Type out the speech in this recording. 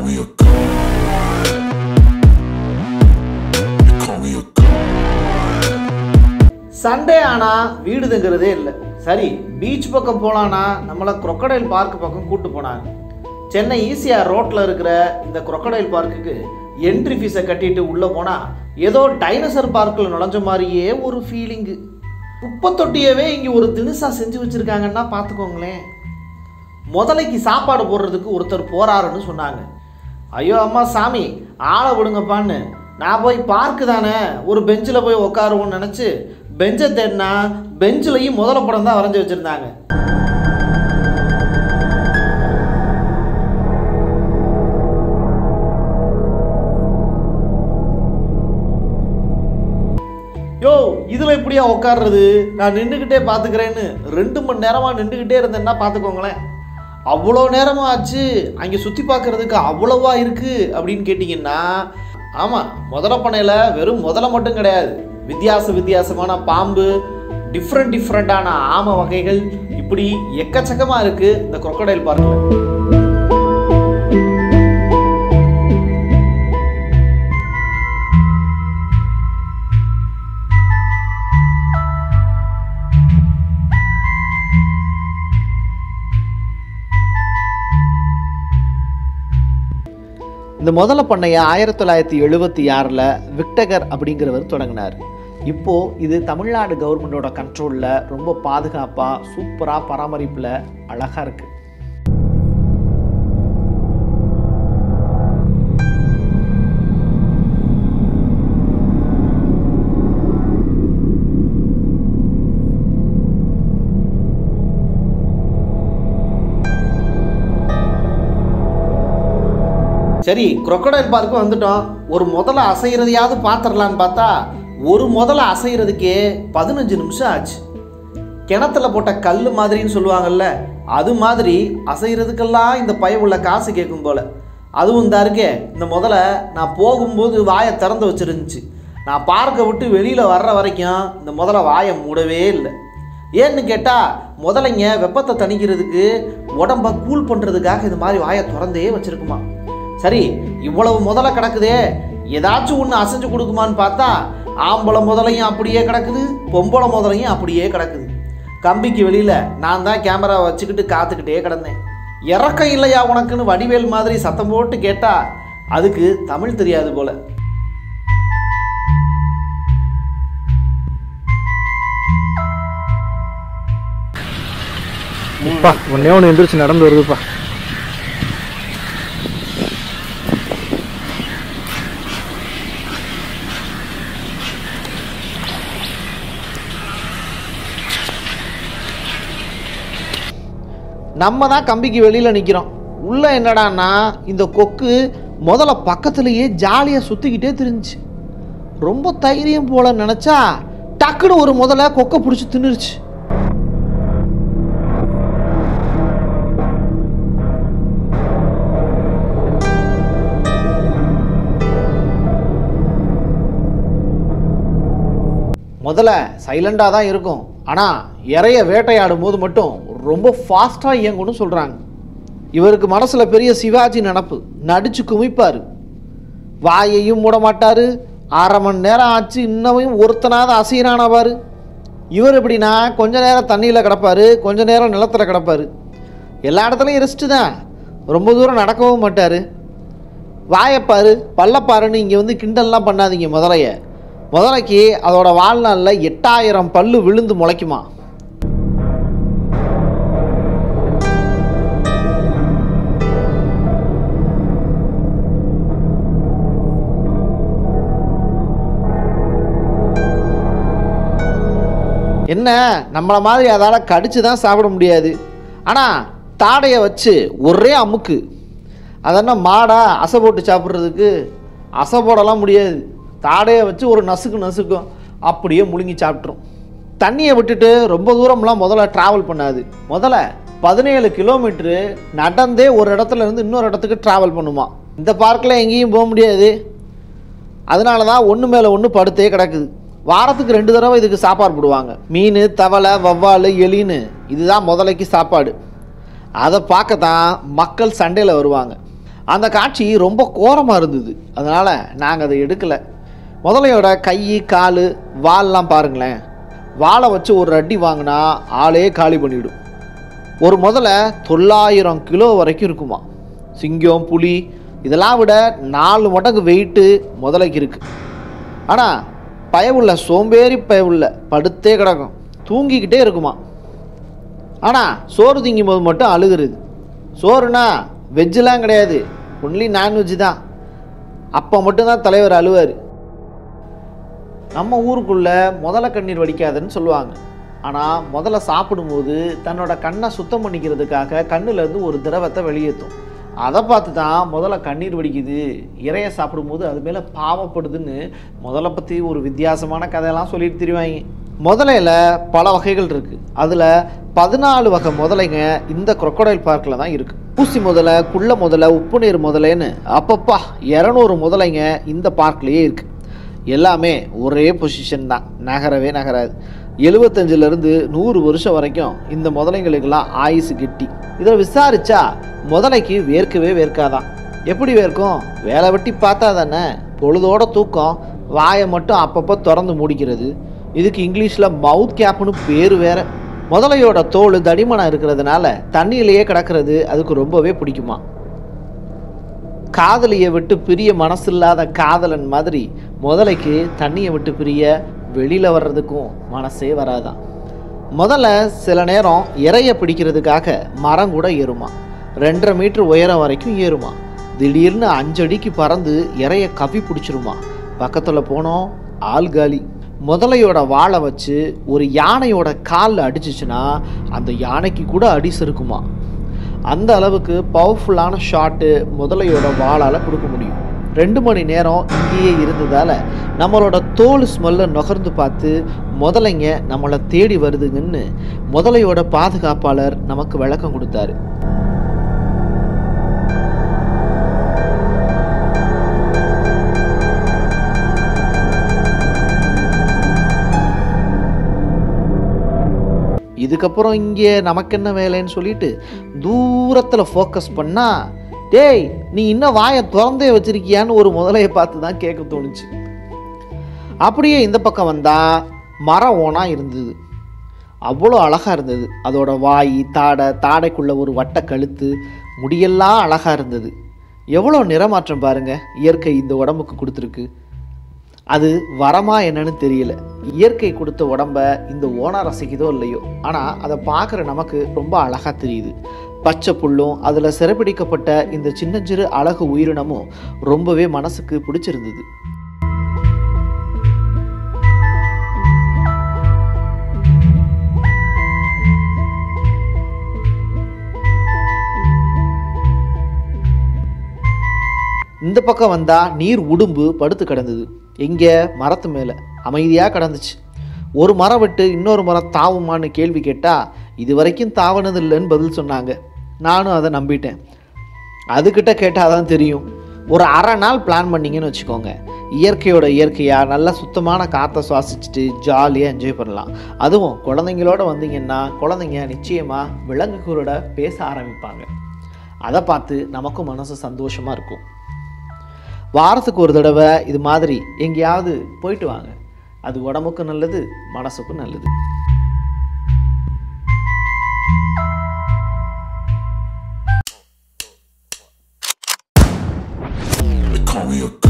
me a god. You call me a god. Sunday ஆனால் வீடு தங்குறதே இல்லை சரி பீச் பக்கம் போகலான்னா நம்மளை crocodile பார்க் பக்கம் கூட்டு போனாங்க சென்னை ஈசிஆர் ரோட்டில் இருக்கிற இந்த crocodile பார்க்குக்கு என்ட்ரி ஃபீஸை கட்டிட்டு உள்ளே போனால் ஏதோ டைனோசர் பார்க்கில் நுழைஞ்ச மாதிரியே ஒரு ஃபீலிங்கு குப்பை தொட்டியவே இங்கே ஒரு தினுசா செஞ்சு வச்சுருக்காங்கன்னா பார்த்துக்கோங்களேன் முதலைக்கு சாப்பாடு போடுறதுக்கு ஒருத்தர் போறாருன்னு சொன்னாங்க ஐயோ அம்மா சாமி ஆளை விடுங்கப்பான்னு நான் போய் பார்க்கு தானே ஒரு பெஞ்சில் போய் உட்காருவோன்னு நினச்சி பெஞ்சை தேடினா பெஞ்சிலையும் முதல படம் தான் வரைஞ்சி வச்சுருந்தாங்க யோ இதில் எப்படியா உட்கார்றது நான் நின்றுக்கிட்டே பார்த்துக்கிறேன்னு ரெண்டு மணி நேரமாக நின்றுக்கிட்டே இருந்தேன்னா பார்த்துக்கோங்களேன் அவ்வளோ நேரமாக ஆச்சு அங்கே சுற்றி பார்க்குறதுக்கு அவ்வளவா இருக்குது அப்படின்னு கேட்டிங்கன்னா ஆமாம் முதல பண்ணையில் வெறும் முதல மட்டும் கிடையாது வித்தியாச வித்தியாசமான பாம்பு டிஃப்ரெண்ட் டிஃப்ரெண்ட்டான ஆமை வகைகள் இப்படி எக்கச்சக்கமாக இருக்குது இந்த crocodile பார்க்கில் இந்த முதல பண்ணையை ஆயிரத்தி தொள்ளாயிரத்தி எழுபத்தி ஆறில் விக்டகர் அப்படிங்கிறவர் தொடங்கினார் இப்போது இது தமிழ்நாடு கவர்மெண்டோட கண்ட்ரோலில் ரொம்ப பாதுகாப்பாக சூப்பராக பராமரிப்பில் அழகாக இருக்குது சரி crocodile பார்க்கு வந்துட்டோம் ஒரு முதல்ல அசைகிறதையாவது பார்த்துடலான்னு பார்த்தா ஒரு முதல்ல அசைகிறதுக்கே பதினஞ்சு நிமிஷம் ஆச்சு கிணத்துல போட்ட கல் மாதிரின்னு சொல்லுவாங்கல்ல அது மாதிரி அசைகிறதுக்கெல்லாம் இந்த பய உள்ள காசு கேட்கும் போல அதுவும் இந்த இருக்கே இந்த முதல்ல நான் போகும்போது வாயை திறந்து வச்சிருந்துச்சு நான் பார்க்க விட்டு வெளியில் வர்ற வரைக்கும் இந்த முதல்ல வாயை மூடவே இல்லை ஏன்னு கேட்டால் முதலைங்க வெப்பத்தை தணிக்கிறதுக்கு உடம்ப கூல் பண்ணுறதுக்காக இது மாதிரி வாயை திறந்தே வச்சிருக்குமா சரி இவ்வளவு முதல்ல கிடக்குதே ஏதாச்சும் ஒன்று அசைஞ்சு கொடுக்குமான்னு பார்த்தா ஆம்பளை முதலையும் அப்படியே கிடக்குது பொம்பளை முதலையும் அப்படியே கிடக்குது கம்பிக்கு வெளியில் நான் தான் கேமரா வச்சுக்கிட்டு காத்துக்கிட்டே கிடந்தேன் இறக்கம் இல்லையா உனக்குன்னு வடிவேல் மாதிரி சத்தம் போட்டு கேட்டா அதுக்கு தமிழ் தெரியாது போல அப்பா ஒன்னே ஒன்று எந்திரிச்சு நடந்து வருதுப்பா நம்ம தான் கம்பிக்கு வெளியில் நிற்கிறோம் உள்ளே என்னடான்னா இந்த கொக்கு முதல்ல பக்கத்துலேயே ஜாலியாக சுற்றிக்கிட்டே திரிஞ்சுச்சு ரொம்ப தைரியம் போல நினச்சா டக்குன்னு ஒரு முதல்ல கொக்கை பிடிச்சி தின்னுருச்சு முதல்ல சைலண்டாக தான் இருக்கும் ஆனால் இறைய வேட்டையாடும் போது மட்டும் ரொம்ப ஃபாஸ்ட்டாக இயங்கும்னு சொல்கிறாங்க இவருக்கு மனசில் பெரிய சிவாஜி நினப்பு நடிச்சு குமிப்பார் வாயையும் மூட மாட்டார் அரை மணி நேரம் ஆச்சு இன்னமும் ஒருத்தனாவது அசைனானவார் இவர் எப்படின்னா கொஞ்ச நேரம் தண்ணியில் கிடப்பார் கொஞ்ச நேரம் நிலத்துல கிடப்பார் எல்லா இடத்துலையும் ரெஸ்ட்டு தான் ரொம்ப தூரம் நடக்கவும் மாட்டார் வாயப்பாரு பள்ளப்பாருன்னு இங்கே வந்து கிண்டல்லாம் பண்ணாதீங்க முதலைய முதலைக்கு அதோட வாழ்நாளில் எட்டாயிரம் பல்லு விழுந்து முளைக்குமா என்ன நம்மளை மாதிரி அதால் கடிச்சு தான் சாப்பிட முடியாது ஆனால் தாடையை வச்சு ஒரே அமுக்கு அதென்ன மாடா அசை போட்டு சாப்பிட்றதுக்கு அசை போடலாம் முடியாது தாடையை வச்சு ஒரு நசுக்கு நசுக்கும் அப்படியே முழுங்கி சாப்பிட்ரும் தண்ணியை விட்டுட்டு ரொம்ப தூரம்லாம் முதல்ல ட்ராவல் பண்ணாது முதல்ல பதினேழு கிலோமீட்ரு நடந்தே ஒரு இடத்துல இருந்து இன்னொரு இடத்துக்கு ட்ராவல் பண்ணுமா இந்த பார்க்கில் எங்கேயும் போக முடியாது அதனால தான் ஒன்று மேலே ஒன்று படுத்தே கிடக்குது வாரத்துக்கு ரெண்டு தடவை இதுக்கு சாப்பாடு போடுவாங்க மீன் தவளை வவ்வால் எலின்னு இதுதான் முதலைக்கு சாப்பாடு அதை பார்க்க தான் மக்கள் சண்டையில் வருவாங்க அந்த காட்சி ரொம்ப கோரமாக இருந்தது அதனால் நாங்கள் அதை எடுக்கலை முதலையோட கை கால் வால்லாம் பாருங்களேன் வாலை வச்சு ஒரு அடி வாங்கினா ஆளே காலி பண்ணிவிடும் ஒரு முதலை தொள்ளாயிரம் கிலோ வரைக்கும் இருக்குமா சிங்கம் புலி இதெல்லாம் விட நாலு மடங்கு வெயிட்டு முதலைக்கு இருக்குது ஆனால் பயவுள்ள சோம்பேறி பயவுள்ள படுத்தே கிடக்கும் தூங்கிக்கிட்டே இருக்குமா ஆனால் சோறு திங்கும் போது மட்டும் அழுகுறது சோறுனா வெஜ்ஜெலாம் கிடையாது ஒன்லி நான்வெஜ் தான் அப்போ மட்டும்தான் தலைவர் அழுவார் நம்ம ஊருக்குள்ள முதல கண்ணீர் வடிக்காதுன்னு சொல்லுவாங்க ஆனால் முதல்ல சாப்பிடும்போது தன்னோட கண்ணை சுத்தம் பண்ணிக்கிறதுக்காக கண்ணுலேருந்து ஒரு திரவத்தை வெளியேற்றும் அதை பார்த்து தான் முதல்ல கண்ணீர் வடிக்குது இறைய சாப்பிடும்போது அது மேலே பாவப்படுதுன்னு முதல்ல பற்றி ஒரு வித்தியாசமான கதையெல்லாம் சொல்லிட்டு திரிவாங்க முதலையில் பல வகைகள் இருக்குது அதில் பதினாலு வகை முதலைங்க இந்த crocodile பார்க்கில் தான் இருக்குது ஊசி முதலை குள்ள முதலை உப்பு நீர் முதலைன்னு அப்பப்பா இரநூறு முதலைங்க இந்த பார்க்லேயே இருக்குது எல்லாமே ஒரே பொசிஷன் தான் நகரவே நகராது எழுபத்தஞ்சிலேருந்து நூறு வருஷம் வரைக்கும் இந்த முதலைங்களுக்கெல்லாம் ஆயுசு கெட்டி இதை விசாரிச்சா முதலைக்கு வேர்க்கவே வேர்க்காதான் எப்படி வேர்க்கும் வேலை வெட்டி பார்த்தா தானே பொழுதோட தூக்கம் வாயை மட்டும் அப்பப்போ திறந்து மூடிக்கிறது இதுக்கு இங்கிலீஷில் மவுத் கேப்னு பேர் வேற முதலையோட தோல் தடிமனாக இருக்கிறதுனால தண்ணியிலேயே கிடக்கிறது அதுக்கு ரொம்பவே பிடிக்குமா காதலியை விட்டு பிரிய மனசில்லாத காதலன் மாதிரி முதலைக்கு தண்ணியை விட்டு பிரிய வெளியில் வர்றதுக்கும் மனசே வராதான் முதல்ல சில நேரம் இறைய பிடிக்கிறதுக்காக மரம் கூட ஏறுமா ரெண்டரை மீட்டர் உயரம் வரைக்கும் ஏறுமா திடீர்னு அஞ்சடிக்கு பறந்து இறைய கவி பிடிச்சிருமா பக்கத்தில் போனோம் ஆள் காலி முதலையோட வாழை வச்சு ஒரு யானையோட காலில் அடிச்சிச்சுன்னா அந்த யானைக்கு கூட அடி செருக்குமா அந்த அளவுக்கு பவர்ஃபுல்லான ஷாட்டு முதலையோட வாளால் கொடுக்க முடியும் ரெண்டு மணி நேரம் இங்கேயே இருந்ததால் நம்மளோட தோல் ஸ்மெல்லை நுகர்ந்து பார்த்து முதலைங்க நம்மளை தேடி வருதுங்கன்னு முதலையோட பாதுகாப்பாளர் நமக்கு விளக்கம் கொடுத்தாரு இதுக்கப்புறம் இங்கே நமக்கு என்ன வேலைன்னு சொல்லிட்டு தூரத்தில் ஃபோக்கஸ் பண்ணா டேய் நீ இன்னும் வாயை திறந்தே வச்சிருக்கியான்னு ஒரு முதலையை பார்த்து தான் கேட்க தோணுச்சு அப்படியே இந்த பக்கம் வந்தால் மரம் ஓனா இருந்தது அவ்வளோ அழகாக இருந்தது அதோட வாய் தாடை தாடைக்குள்ள ஒரு வட்ட கழுத்து முடியெல்லாம் அழகாக இருந்தது எவ்வளோ நிறமாற்றம் பாருங்க இயற்கை இந்த உடம்புக்கு கொடுத்துருக்கு அது வரமா என்னன்னு தெரியல இயற்கை கொடுத்த உடம்ப இந்த ஓனா ரசிக்குதோ இல்லையோ ஆனால் அதை பார்க்குற நமக்கு ரொம்ப அழகாக தெரியுது பச்சை புல்லும் அதில் சிறப்பிடிக்கப்பட்ட இந்த சின்னஞ்சிறு அழகு உயிரினமும் ரொம்பவே மனசுக்கு பிடிச்சிருந்தது இந்த பக்கம் வந்தால் நீர் உடும்பு படுத்து கிடந்தது எங்கே மரத்து மேலே அமைதியாக கிடந்துச்சு ஒரு மரம் விட்டு இன்னொரு மரம் தாவுமான்னு கேள்வி கேட்டால் இது வரைக்கும் தாவனது இல்லைன்னு பதில் சொன்னாங்க நானும் அதை நம்பிட்டேன் அதுக்கிட்ட கேட்டால் தான் தெரியும் ஒரு அரை நாள் பிளான் பண்ணீங்கன்னு வச்சுக்கோங்க இயற்கையோட இயற்கையாக நல்லா சுத்தமான காற்றை சுவாசிச்சுட்டு ஜாலியாக என்ஜாய் பண்ணலாம் அதுவும் குழந்தைங்களோட வந்தீங்கன்னா குழந்தைங்க நிச்சயமாக விலங்குகளோட பேச ஆரம்பிப்பாங்க அதை பார்த்து நமக்கும் மனசு சந்தோஷமாக இருக்கும் வாரத்துக்கு ஒரு தடவை இது மாதிரி எங்கேயாவது போயிட்டு வாங்க அது உடம்புக்கும் நல்லது மனசுக்கும் நல்லது They call me a